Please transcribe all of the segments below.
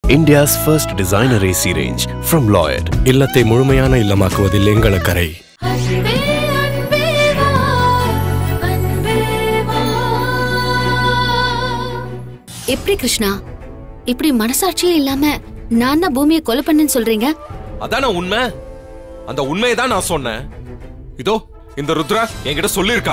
India's first designer AC range from Lloyd. இல்லத்தை முழுமையான இல்லமாக்குவதில் எங்கள் அக்கறை அன்பே அன்பே வா அன்பே வா எப்படி கிருஷ்ணா இப்படி மனசாட்சியே இல்லாம நான் தான் பூமியை கொலை பண்ணேன்னு சொல்றீங்க அதான உண்மை அந்த உண்மையை தான் நான் சொன்னேன் இதோ இந்த ருத்ரா என்கிட்ட சொல்லியிருக்கா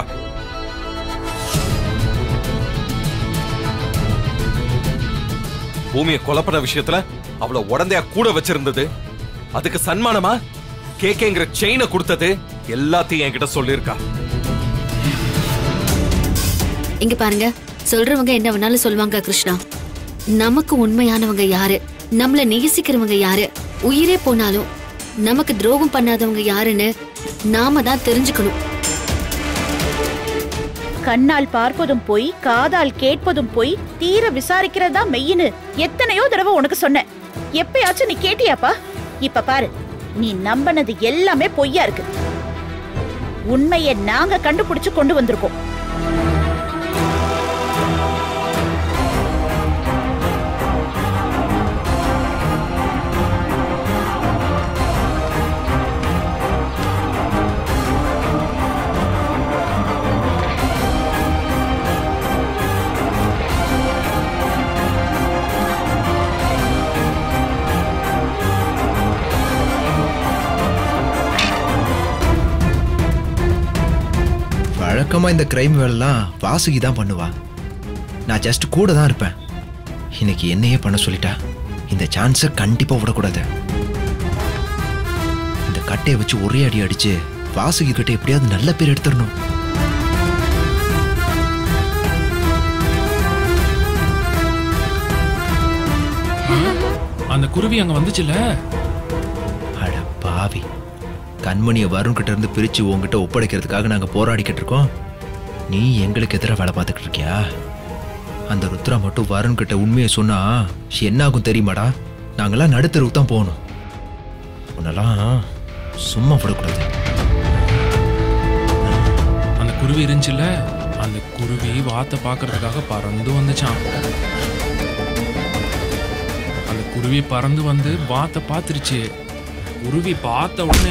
பூமியை கொலை பண்ண விஷயத்துல அவள உடந்தையா கூட வச்சிருந்தது அதுக்கு சன்மானமா கேக்கேங்கிற செயினை கொடுத்தது எல்லாத்தையும் என்கிட்ட சொல்லியிருக்கா இங்க பாருங்க சொல்றவங்க என்ன வேணாலும் சொல்லுவாங்க கிருஷ்ணா நமக்கு உண்மையானவங்க யாரு நம்மள நேசிக்கிறவங்க யாரு உயிரே போனாலும் நமக்கு துரோகம் பண்ணாதவங்க யாருன்னு நாம தான் தெரிஞ்சுக்கணும் கண்ணால் பார்ப்பதும் போய் காதால் கேட்பதும் போய் தீர விசாரிக்கிறதா மெய்யின்னு எத்தனையோ தடவை உனக்கு சொன்னேன் எப்பயாச்சும் நீ கேட்டியாப்பா இப்ப பாரு நீ நம்பினது எல்லாமே பொய்யா இருக்கு உண்மையை நாங்க கண்டுபிடிச்சு கொண்டு வந்திருக்கோம் வழக்கமா இந்த கிரைம் வேலைலாம் வாசுகி தான் பண்ணுவா நான் ஜஸ்ட் கூட தான் இருப்பேன் இன்னைக்கு என்னையே பண்ண சொல்லிட்டா இந்த சான்ஸை கண்டிப்பா விடக்கூடாது இந்த கட்டையை வச்சு ஒரே அடி அடிச்சு வாசுகி கிட்ட எப்படியாவது நல்ல பேர் எடுத்துடணும் அந்த குருவி அங்க வந்துச்சுல அட பாவி கண்மணியை வருண் கிட்ட இருந்து பிரிச்சு உங்ககிட்ட ஒப்படைக்கிறதுக்காக நாங்க போராடிக்கிட்டு இருக்கோம் நீ எங்களுக்கு எதிராக வேலை பார்த்துக்கிட்டு இருக்கியா அந்த ருத்ரா மட்டும் வருண் கிட்ட உண்மையை சொன்னா என்ன ஆகும் தெரியுமாடா நாங்கெல்லாம் நடுத்தருவுக்கு தான் போகணும் உன்னெல்லாம் சும்மா விடக்கூடாது அந்த குருவி இருந்துச்சுல அந்த குருவி வாத்தை பார்க்கறதுக்காக பறந்து வந்துச்சான் அந்த குருவி பறந்து வந்து வாத்தை பார்த்துருச்சு குருவி பார்த்த உடனே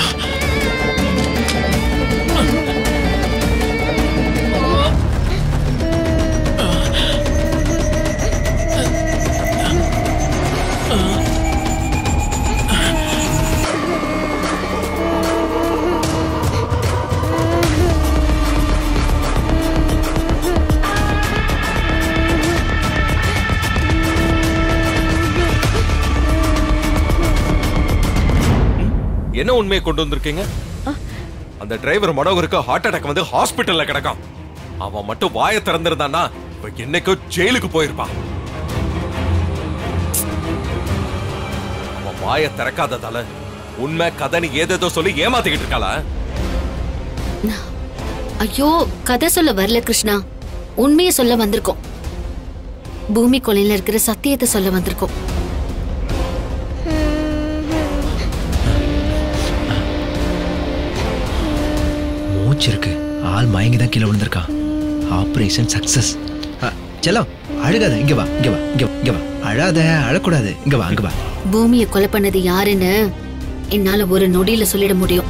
என்ன உண்மையை கொண்டு வந்திருக்கீங்க அந்த டிரைவர் மனோகருக்கு ஹார்ட் அட்டாக் வந்து ஹாஸ்பிட்டல்ல கிடக்கான் அவன் மட்டும் வாயை திறந்திருந்தான்னா இப்ப என்னைக்கோ ஜெயிலுக்கு போயிருப்பான் அவன் வாயை திறக்காததால உண்மை கதைன்னு ஏதேதோ சொல்லி ஏமாத்திக்கிட்டு இருக்காளா ஐயோ கதை சொல்ல வரல கிருஷ்ணா உண்மையை சொல்ல வந்திருக்கோம் பூமி கொலையில இருக்கிற சத்தியத்தை சொல்ல வந்திருக்கோம் மூச்சு இருக்கு ஆள் மயங்கி தான் கீழே விழுந்திருக்கான் ஆபரேஷன் சக்சஸ் செல்லம் அழுகாத இங்க வா இங்க வா இங்க வா, இங்க வா அழாத அழக்கூடாது இங்க வா இங்க வா பூமியை கொலை பண்ணது யாருன்னு என்னால ஒரு நொடியில சொல்லிட முடியும்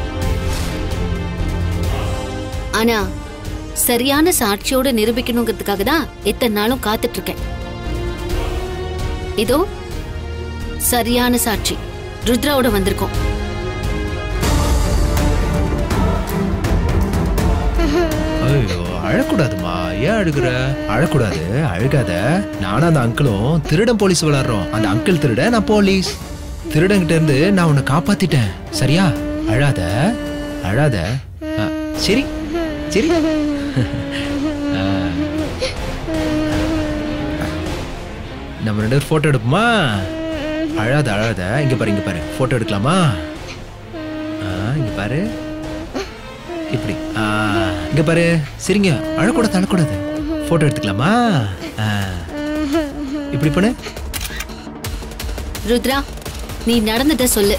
ஆனா சரியான சாட்சியோட நிரூபிக்கணுங்கிறதுக்காக தான் எத்தனை நாளும் காத்துட்டு இருக்கேன் இதோ சரியான சாட்சி ருத்ராவோட வந்திருக்கோம் ஐயோ அழக்கூடாதுமா ஏன் அழுகுற அழக்கூடாது அழுகாத நானும் அந்த அங்கிளும் திருடன் போலீஸ் விளையாடுறோம் அந்த அங்கிள் திருட நான் போலீஸ் திருடங்கிட்ட இருந்து நான் உன்னை காப்பாத்திட்டேன் சரியா அழாத அழாத ஆ, சரி சரி ஆ. நம்ம ரெண்டு பேரும் போட்டோ எடுப்போமா அழாத அழாத இங்க பாரு இங்க பாரு போட்டோ எடுக்கலாமா ஆ, இங்க பாரு இப்படி ஆ, இங்க பாரு சரிங்க அழக்கூடாது அழக்கூடாது போட்டோ எடுத்துக்கலாமா ஆ. இப்படி பண்ணு ருத்ரா நீ நடந்தத சொல்லு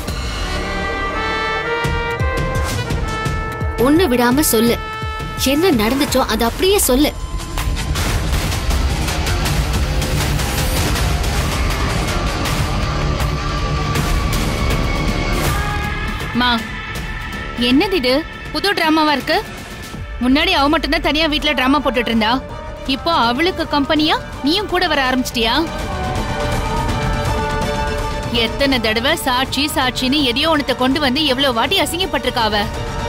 ஒண்ணு விடாம சொல்லு என்ன நடந்துச்சோ அது அப்படியே சொல்லு மா என்னது இது புது டிராமாவா இருக்கு முன்னாடி அவ மட்டும்தான் தனியா வீட்ல டிராமா போட்டுட்டு இருந்தா இப்போ அவளுக்கு கம்பெனியா நீயும் கூட வர ஆரம்பிச்சிட்டியா எத்தனை தடவை சாட்சி சாட்சின்னு எதையோ ஒண்ணத்தை கொண்டு வந்து எவ்வளவு வாட்டி அசிங்கப்பட்டிருக்கா அவ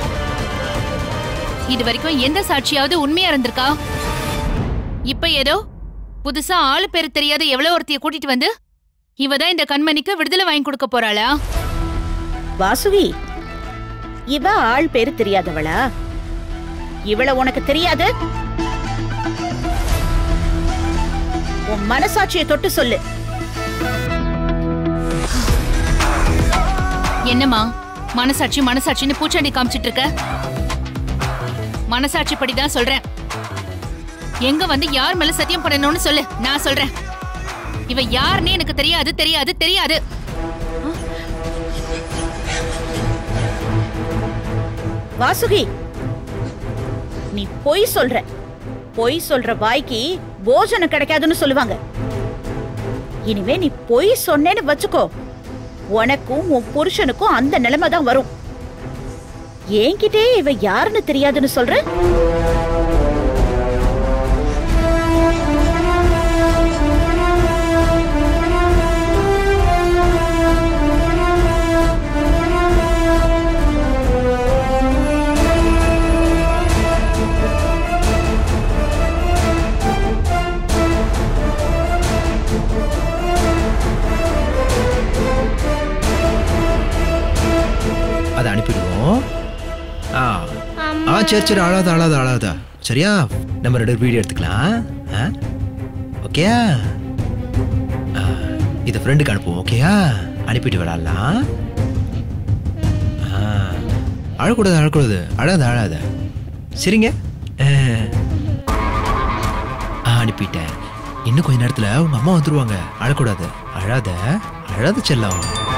இது வரைக்கும் எந்த சாட்சியாவது உண்மையா இருந்திருக்கா இப்ப ஏதோ புதுசா ஆளு பேரு தெரியாத எவ்வளவு ஒருத்திய கூட்டிட்டு வந்து இவ தான் இந்த கண்மணிக்கு விடுதலை வாங்கி கொடுக்க போறாளா வாசுகி இவ ஆள் பேரு தெரியாதவளா இவள உனக்கு தெரியாது உன் மனசாட்சியை தொட்டு சொல்லு என்னம்மா மனசாட்சி மனசாட்சின்னு பூச்சாண்டி காமிச்சிட்டு இருக்க மனசாட்சி படிதான் சொல்றேன் எங்க வந்து யார் மேல சத்தியம் பண்ணணும்னு சொல்லு நான் சொல்றேன் இவ யாருன்னு எனக்கு தெரியாது தெரியாது தெரியாது வாசுகி நீ பொய் சொல்ற பொய் சொல்ற வாய்க்கு போஜனம் கிடைக்காதுன்னு சொல்லுவாங்க இனிமே நீ பொய் சொன்னேன்னு வச்சுக்கோ உனக்கும் உன் புருஷனுக்கும் அந்த நிலைமை தான் வரும் என்கிட்டே இவ யாருன்னு தெரியாதுன்னு சொல்ற அதை அனுப்பிடுவோம் ஆ ஆ சரி சரி அழாத அழாத அழாத சரியா நம்ம ரெண்டு வீடியோ எடுத்துக்கலாம் ஆ ஓகேயா ஆ, இதை ஃப்ரெண்டுக்கு அனுப்புவோம் ஓகேயா அனுப்பிட்டு விளாட்லாம் ஆ, அழக்கூடாது அழக்கூடாது அழாத அழாத சரிங்க ஆ. ஆ அனுப்பிட்டேன் இன்னும் கொஞ்ச நேரத்தில் உங்கள் அம்மா வந்துருவாங்க அழக்கூடாது அழாத அழாத செல்லம்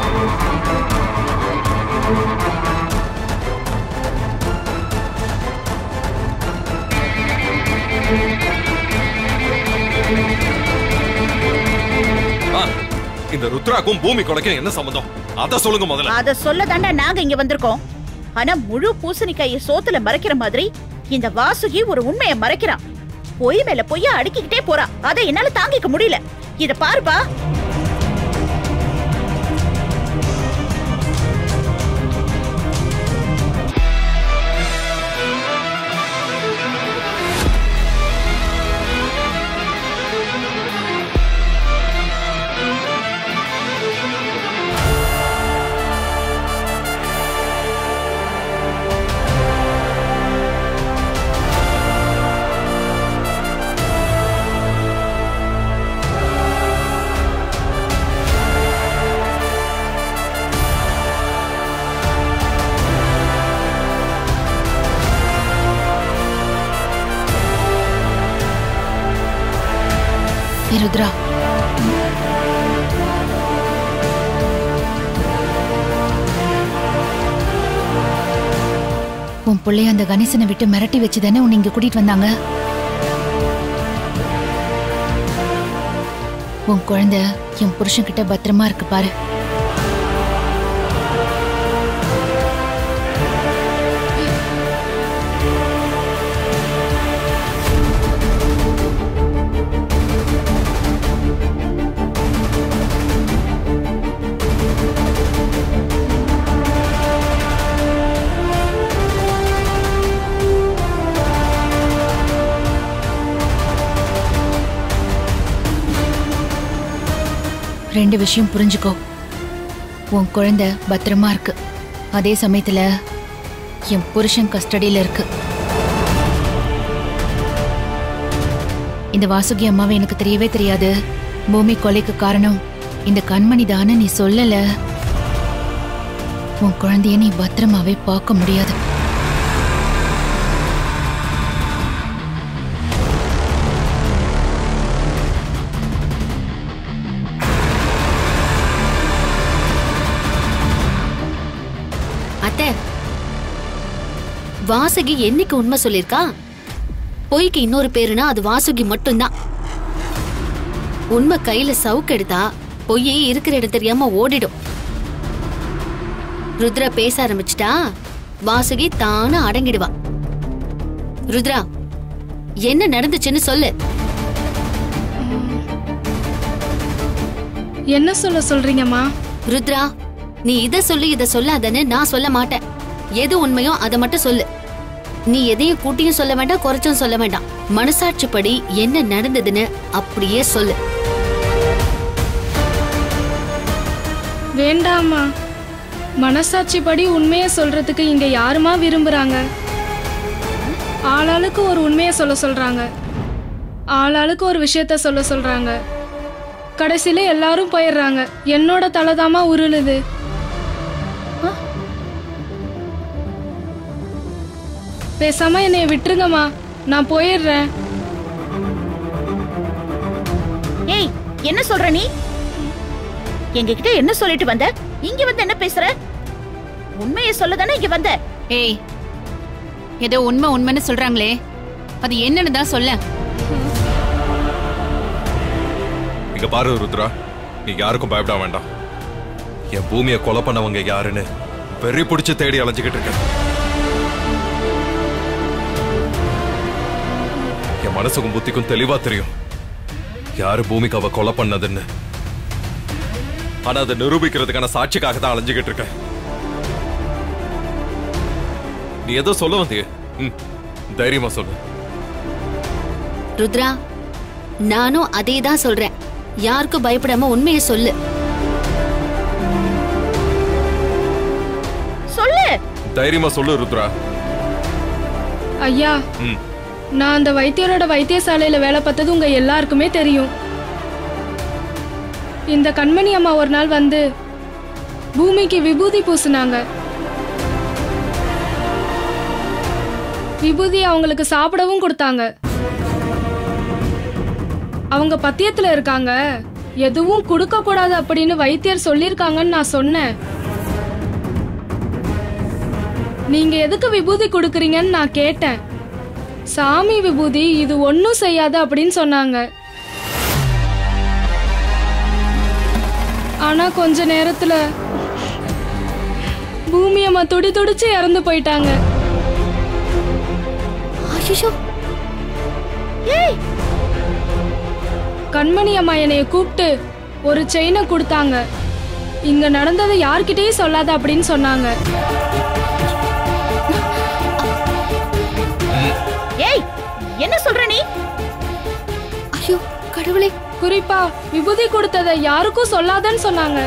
ஆ, இந்த ருத்ராக்கும் பூமி கொலைக்கும் என்ன சம்பந்தம் அத சொல்லுங்க முதல்ல அத சொல்ல தாண்டா நாங்க இங்க வந்திருக்கோம் ஆனா முழு பூசணிக்காய சோத்துல மறைக்கிற மாதிரி இந்த வாசுகி ஒரு உண்மையை மறைக்கிறான் பொய் மேல பொய்ய அடுக்கிக்கிட்டே போறா அதை என்னால தாங்கிக்க முடியல இத பாருப்பா ஏ ருத்ரா உன் பிள்ளைய அந்த கணேசனை விட்டு மிரட்டி வச்சு தானே உன்னை இங்க கூட்டிட்டு வந்தாங்க உன் குழந்தை என் புருஷன் கிட்ட பத்திரமா இருக்கு பாரு ரெண்டு விஷயம் புரிஞ்சுக்கோ உன் குழந்தை பத்திரமா இருக்கு அதே சமயத்துல என் புருஷன் கஸ்டடியில இருக்கு இந்த வாசுகி அம்மாவை எனக்கு தெரியவே தெரியாது பூமி கொலைக்கு காரணம் இந்த கண்மணி தானே நீ சொல்லல உன் குழந்தைய நீ பத்திரமாவே பார்க்க முடியாது அத்தை வாசுகி என்னைக்கு உண்மை சொல்லிருக்கா பொய்க்கு இன்னொரு பேருனா அது வாசுகி மட்டும்தான் உண்மை கையில சவுக்கு எடுத்தா பொய்யே இருக்கிற இடம் தெரியாம ஓடிடும் ருத்ரா பேச ஆரம்பிச்சிட்டா வாசுகி தானே அடங்கிடுவா ருத்ரா என்ன நடந்துச்சுன்னு சொல்லு என்ன சொல்ல சொல்றீங்கம்மா ருத்ரா நீ இத சொல்லு இத சொல்லாதன்னு நான் சொல்ல மாட்டேன் எது உண்மையோ அதை மட்டும் சொல்லு நீ எதையும் கூட்டியும் சொல்ல வேண்டாம் குறைச்சும் சொல்ல வேண்டாம் மனசாட்சிப்படி என்ன நடந்ததுன்னு அப்படியே சொல்லு வேண்டாம்மா மனசாட்சிப்படி உண்மையை சொல்றதுக்கு இங்க யாருமா விரும்புறாங்க ஆளாளுக்கு ஒரு உண்மையை சொல்ல சொல்றாங்க ஆளாளுக்கு ஒரு விஷயத்த சொல்ல சொல்றாங்க கடைசியில எல்லாரும் போயிடுறாங்க என்னோட தலைதாமா உருளுது ஆ? பேசாம என்னைய விட்டுருங்கம்மா நான் போயிடுறேன் ஏய் என்ன சொல்ற நீ எங்ககிட்ட என்ன சொல்லிட்டு வந்த இங்க வந்து என்ன பேசுற உண்மையை சொல்லதானே இங்க வந்த ஏய் ஏதோ உண்மை உண்மைன்னு சொல்றாங்களே அது என்னன்னு தான் சொல்ல இங்க பாரு ருத்ரா நீ யாருக்கும் பயப்பட வேண்டாம் என் பூமியை கொலை பண்ணவங்க யாருன்னு வெறி பிடிச்சு தேடி அலைஞ்சுக்கிட்டு இருக்கேன் என் மனசுக்கும் புத்திக்கும் தெளிவா தெரியும் யாரு பூமிக்கு அவ கொலை பண்ணதுன்னு ஆனா அதை நிரூபிக்கிறதுக்கான சாட்சிக்காக தான் அலைஞ்சுக்கிட்டு இருக்கேன் நீ ஏதோ சொல்ல வந்தியே ம், தைரியமா சொல்லு ருத்ரா நானும் அதே தான் சொல்றேன் யாருக்கும் பயப்படாம உண்மையை சொல்லு சொல்லு தைரியமா சொல்லு ருத்ரா ஐயா ம் நான் அந்த வைத்தியரோட வைத்தியசாலையில வேலை பார்த்தது உங்க எல்லாருக்குமே தெரியும் இந்த கண்மணி அம்மா ஒரு நாள் வந்து பூமிக்கு விபூதி பூசுனாங்க விபூதி அவங்களுக்கு சாப்பிடவும் கொடுத்தாங்க அவங்க பத்தியத்துல இருக்காங்க எதுவும் கொடுக்க கூடாது அப்படின்னு வைத்தியர் சொல்லிருக்காங்கன்னு நான் சொன்னேன் நீங்க எதுக்கு விபூதி கொடுக்குறீங்கன்னு நான் கேட்டேன் சாமி விபூதி இது ஒன்றும் செய்யாது அப்படின்னு சொன்னாங்க ஆனா கொஞ்ச நேரத்துல பூமி அம்மா துடி துடிச்சு இறந்து போயிட்டாங்க ஐயோ ஏய் கண்மணி அம்மா என்னைய கூப்பிட்டு ஒரு செயினை கொடுத்தாங்க இங்க நடந்ததை யார்கிட்டயும் சொல்லாத அப்படின்னு சொன்னாங்க ஏய் என்ன சொல்ற நீ ஐயோ கடவுளே குறிப்பா விபூதி கொடுத்ததை யாருக்கும் சொல்லாதன்னு சொன்னாங்க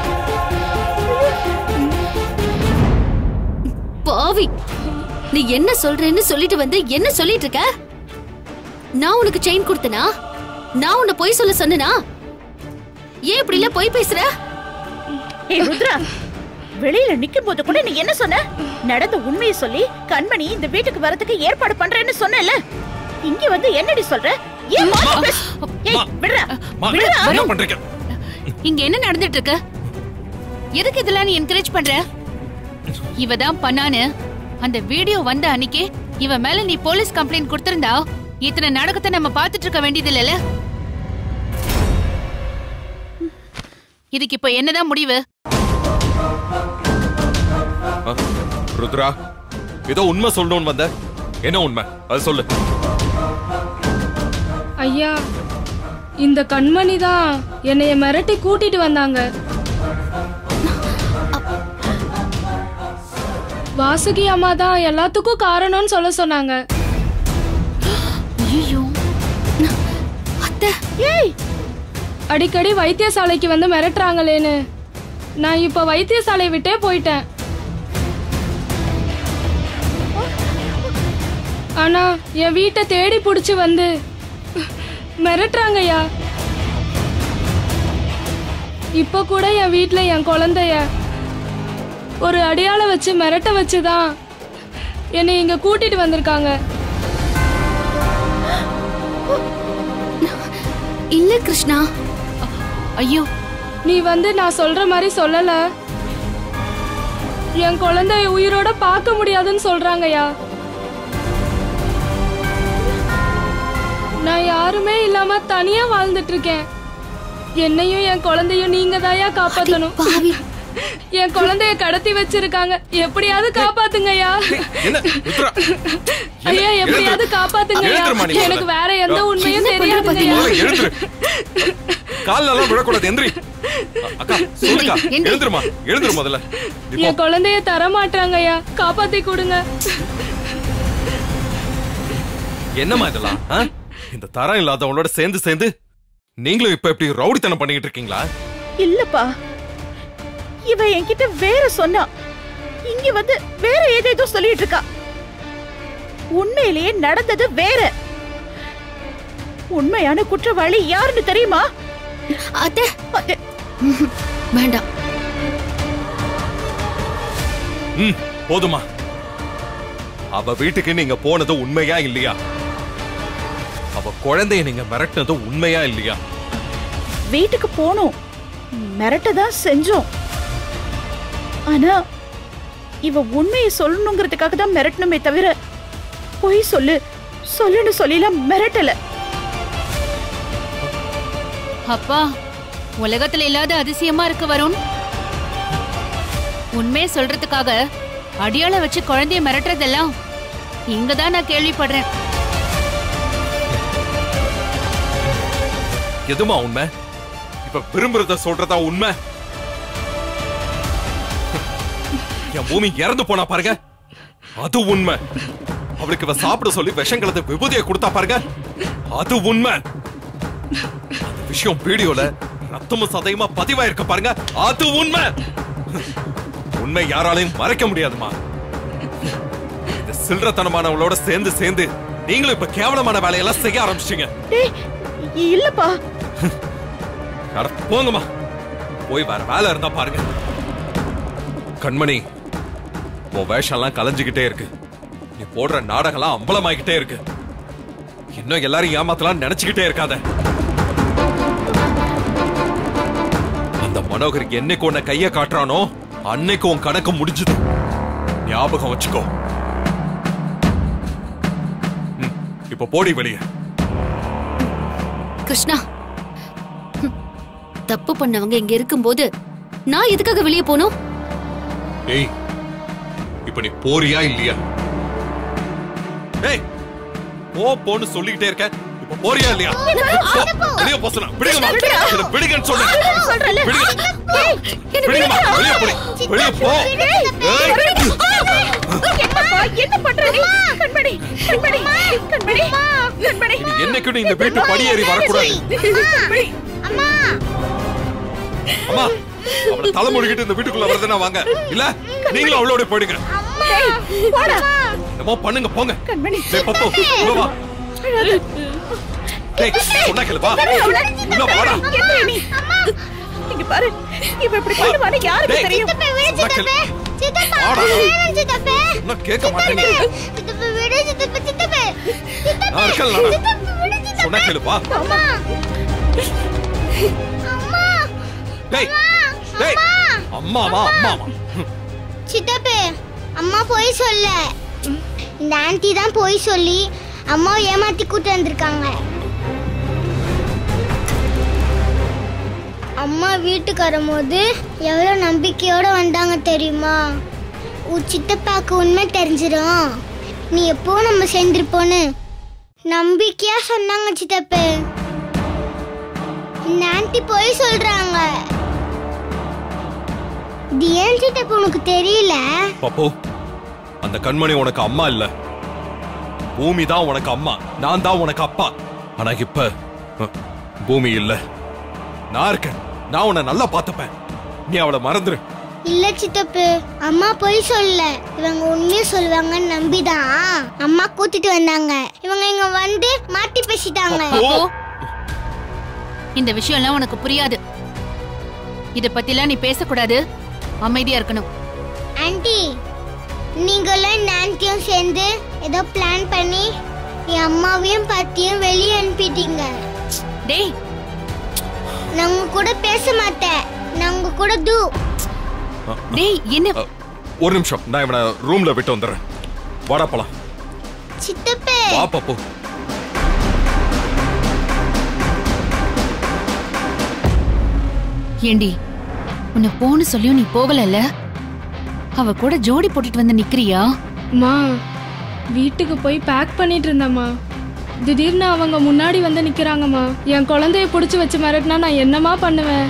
பாவி நீ என்ன சொல்றேன்னு சொல்லிட்டு வந்து என்ன சொல்லிட்டு இருக்க நான் உனக்கு செயின் கொடுத்தனா நான் உன்னை பொய் சொல்ல சொன்னனா ஏன் இப்படி எல்லாம் பொய் பேசுற ஏய் ருத்ரா வெளியில நிக்கும் போது கூட நீ என்ன சொன்ன நடந்த உண்மையை சொல்லி கண்மணி இந்த வீட்டுக்கு வரதுக்கு ஏற்பாடு பண்றேன்னு சொன்னல இங்க வந்து என்னடி சொல்ற ஏன் மாத்தி பேசு? ஏய் விடுறா விடுறா என்ன பண்றீங்க இங்க என்ன நடந்துட்டு இருக்கு எதுக்கு இதெல்லாம் நீ என்கரேஜ் பண்ற இவ தான் பண்ணான்னு அந்த வீடியோ வந்த அன்னைக்கே இவ மேல நீ போலீஸ் கம்ப்ளைண்ட் கொடுத்திருந்தா இத்தனை நாடகத்தை நம்ம பார்த்துட்டு இருக்க வேண்டியது இல்லைல்ல இதுக்கு இப்ப என்னதான் முடிவு ஆ, ருத்ரா ஏதோ உண்மை சொல்லணும்னு வந்த என்ன உண்மை அது சொல்லு ஐயா இந்த கண்மணி தான் என்னைய மிரட்டி கூட்டிட்டு வந்தாங்க வாசுகி அம்மா தான் எல்லாத்துக்கும் காரணம்னு சொல்ல சொன்னாங்க ஐயோ அத்தை ஏய் அடிக்கடி வைத்தியசாலைக்கு வந்து மிரட்டுறாங்களேன்னு நான் இப்ப வைத்தியசாலை விட்டே போயிட்டேன் ஆனா என் வீட்டை தேடி புடிச்சு வந்து மிரட்டுறாங்கய்யா இப்ப கூட என் வீட்ல என் குழந்தைய ஒரு அடியாள வச்சு மிரட்ட வச்சுதான் என்னை இங்க கூட்டிட்டு வந்திருக்காங்க இல்ல கிருஷ்ணா ஐயோ நீ வந்து நான் சொல்ற மாதிரி சொல்லல என் குழந்தைய உயிரோட பார்க்க முடியாதுன்னு சொல்றாங்கய்யா நான் யாருமே இல்லாம தனியா வாழ்ந்துட்டு இருக்கேன் என்னையும் என் குழந்தையும் நீங்க தாயா காப்பாத்தணும் பாவி என் குழந்தைய கடத்தி வச்சிருக்காங்க எப்படியாவது காப்பாத்துங்கய்யா என்ன ருத்ரா ஐயா எப்படியாவது காப்பாத்துங்கய்யா எழுந்திரும்மா நீ எனக்கு முதல்ல. வேற எந்த உண்மையும் முதல்ல தெரியாதுங்கய்யா எழுந்துரு கால்ல எல்லாம் விழக்கூடாது எந்திரி அ- அக்கா சொல்லுக்கா எந்திரி. எழுந்துருமா எழுந்துரு முதல்ல நீ போ. என் குழந்தைய தர மாட்டாங்கய்யா காப்பாத்தி கொடுங்க என்னம்மா இதெல்லாம் ஆ? இந்த தரம் இல்லாதவங்களோட சேர்ந்து சேர்ந்து நீங்களும் இப்ப இப்படி ரவுடித்தனம் பண்ணிக்கிட்டு இருக்கீங்களா இல்லப்பா இவ என்கிட்ட வேற சொன்னா இங்க வந்து வேற ஏதேதோ சொல்லிட்டு இருக்கா உண்மையிலேயே நடந்தது வேற உண்மையான குற்றவாளி யாருன்னு தெரியுமா அத்தை அது- வேண்டாம் ம் போதுமா அவ வீட்டுக்கு நீங்க போனது உண்மையா இல்லையா அவ குழந்தைய நீங்க மிரட்டினது உண்மையா இல்லையா வீட்டுக்கு போனோம் மிரட்ட தான் செஞ்சோம் ஆனா இவ உண்மையை சொல்லணுங்கிறதுக்காக தான் மிரட்டணுமே தவிர பொய் சொல்லு சொல்லுன்னு சொல்லிலாம் மிரட்டல அப்பா உலகத்துல இல்லாத அதிசயமா இருக்கு வருண் உண்மையை சொல்றதுக்காக அடியாள வச்சு குழந்தைய மிரட்டுறதெல்லாம் இங்கதான் நான் கேள்விப்படுறேன் எதுமா உண்மை இப்ப விரும்புறத சொல்றதா உண்மை என் பூமி இறந்து போனா பாருங்க அது உண்மை அவளுக்கு இவ சாப்பிட சொல்லி விஷம் கலந்த விபூதியை கொடுத்தா பாருங்க அது உண்மை அந்த விஷயம் வீடியோல ரத்தமும் சதையுமா பதிவாயிருக்க பாருங்க அது உண்மை உண்மை யாராலையும் மறைக்க முடியாதுமா இந்த சில்லறத்தனமானவளோட சேர்ந்து சேர்ந்து நீங்களும் இப்ப கேவலமான வேலையெல்லாம் செய்ய ஆரம்பிச்சிட்டீங்க டேய் இல்லப்பா அட போங்கம்மா போய் வேற வேலை இருந்தா பாருங்க கண்மணி உன் வேஷம்லாம் கலைஞ்சுக்கிட்டே இருக்கு நீ போடுற நாடகம்லாம் அம்பலமாகிக்கிட்டே இருக்கு இன்னும் எல்லாரும் ஏமாத்தலாம் நினைச்சுக்கிட்டே இருக்காத அந்த மனோகர் என்னைக்கு உன்னை கைய காட்டுறானோ அன்னைக்கு உன் கணக்கு முடிஞ்சுது ஞாபகம் வச்சுக்கோ ம், இப்ப போடி வெளியே கிருஷ்ணா ஹம், தப்பு பண்ணவங்க இங்க இருக்கும்போது நான் எதுக்காக வெளியே போகணும் ஏய் இப்ப நீ போறியா இல்லையா ஏய் போ போன்னு சொல்லிக்கிட்டே இருக்க இப்ப போறியா இல்லையா போ, வெளிய போ சொன்னா விடுங்கம்மா என்ன விடுங்கன்னு சொன்னேன் விடுங்க விடுங்கம்மா வெளிய போடி வெளிய போ ஏய் என்னப்பா என்ன பண்ற நீ கண்மணி கண்மணி கண்மணி கண்மணி நீ என்னைக்கும் நீ இந்த வீட்டு படியேறி வரக்கூடாது கண்மணி அம்மா அம்மா அவளை தலை முடிக்கிட்டு இந்த வீட்டுக்குள்ள வருதுன்னா வாங்க இல்ல நீங்களும் அவளோட போயிடுங்க டேய், போடா என்னமோ பண்ணுங்க போங்க கண்மணி டேய் பப்போ உள்ள வா டேய் சொன்னா கேளு வா உள்ள வாடா எந்திரி நீ இங்க பாரு இவ இப்படி பண்ணுவான்னு யாருக்கு டேய். தெரியும் சித்தப்பா விடு சொன்னா கேளு. சித்தப்பா சித்தப்பா வாடா. வேணாம் சித்தப்பா இன்னும் கேட்க மாட்டேங்க சித்தப்பா விடு சித்தப்பா சித்தப்பா சித்தப்பா நான் இருக்கேன்ல சித்தப்பா விடு சித்தப்பா சொன்னா கேளு வா அம்மா அம்மா டேய் டேய் அம்மாவா அம்மாவா சித்தப்பே அம்மா போய் சொல்ல இந்த ஆன்ட்டி தான் போய் சொல்லி அம்மாவை ஏமாத்தி கூட்டு வந்திருக்காங்க அம்மா வீட்டுக்கு வரும்போது எவ்வளோ நம்பிக்கையோட வந்தாங்க தெரியுமா உன் சித்தப்பாக்கு உண்மை தெரிஞ்சிடும் நீ எப்போ நம்ம சேர்ந்துருப்போன்னு நம்பிக்கையா சொன்னாங்க சித்தப்பு இந்த ஆன்ட்டி போய் சொல்றாங்க இது ஏன் சித்தப்பு உனக்கு தெரியல பப்பு அந்த கண்மணி உனக்கு அம்மா இல்ல பூமி தான் உனக்கு அம்மா நான் தான் உனக்கு அப்பா ஆனா இப்ப அஹ், பூமி இல்ல நான் இருக்கேன் நான் உன்னை நல்லா பார்த்துப்பேன் நீ அவளை மறந்துரு இல்ல சித்தப்பு அம்மா போய் சொல்ல இவங்க உண்மையை சொல்லுவாங்கன்னு நம்பிதான் அம்மா கூட்டிட்டு வந்தாங்க இவங்க இங்க வந்து மாட்டி பேசிட்டாங்க பப்பு இந்த விஷயம்லாம் உனக்கு புரியாது இத பத்திலாம் நீ பேசக்கூடாது அமைதியா இருக்கணும் ஆன்ட்டி நீங்களும் இந்த ஆன்ட்டியும் சேர்ந்து ஏதோ பிளான் பண்ணி என் அம்மாவையும் பாத்தியும் வெளியே அனுப்பிட்டீங்க டேய் நான் உங்க கூட பேச மாட்டேன் நான் உங்க கூட தூ டேய் என்ன அஹ், ஒரு நிமிஷம் நான் இவனை ரூம்ல விட்டு வந்துடுறேன் வாடா போலாம் சித்தப்பு வா பப்பு ஏண்டி உன்னை போன்னு சொல்லியும் நீ போகலல்ல அவ கூட ஜோடி போட்டுட்டு வந்து நிக்கிறியா மா வீட்டுக்கு போய் பேக் பண்ணிட்டு இருந்தேம்மா திடீர்னு அவங்க முன்னாடி வந்து நிக்கிறாங்கம்மா என் குழந்தைய பிடிச்சி வச்சு மிரட்டினா நான் என்னம்மா பண்ணுவேன்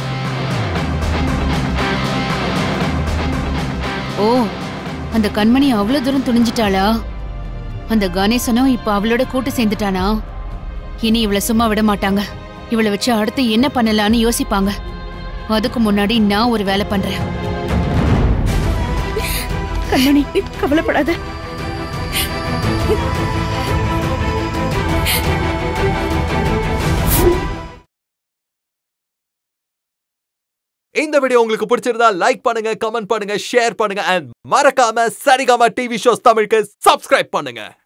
ஓ அந்த கண்மணி அவ்வளவு தூரம் துணிஞ்சிட்டாளா அந்த கணேசனும் இப்ப அவளோட கூட்டு சேர்ந்துட்டானா இனி இவள சும்மா விட மாட்டாங்க இவளை வச்சு அடுத்து என்ன பண்ணலாம்னு யோசிப்பாங்க அதுக்கு முன்னாடி நான் ஒரு வேலை பண்றேன் கண்மணி கவலைப்படாத இந்த வீடியோ உங்களுக்கு பிடிச்சிருந்தா லைக் பண்ணுங்க கமெண்ட் பண்ணுங்க ஷேர் பண்ணுங்க அண்ட் மறக்காம சரிகமா டிவி ஷோஸ் தமிழுக்கு சப்ஸ்கிரைப் பண்ணுங்க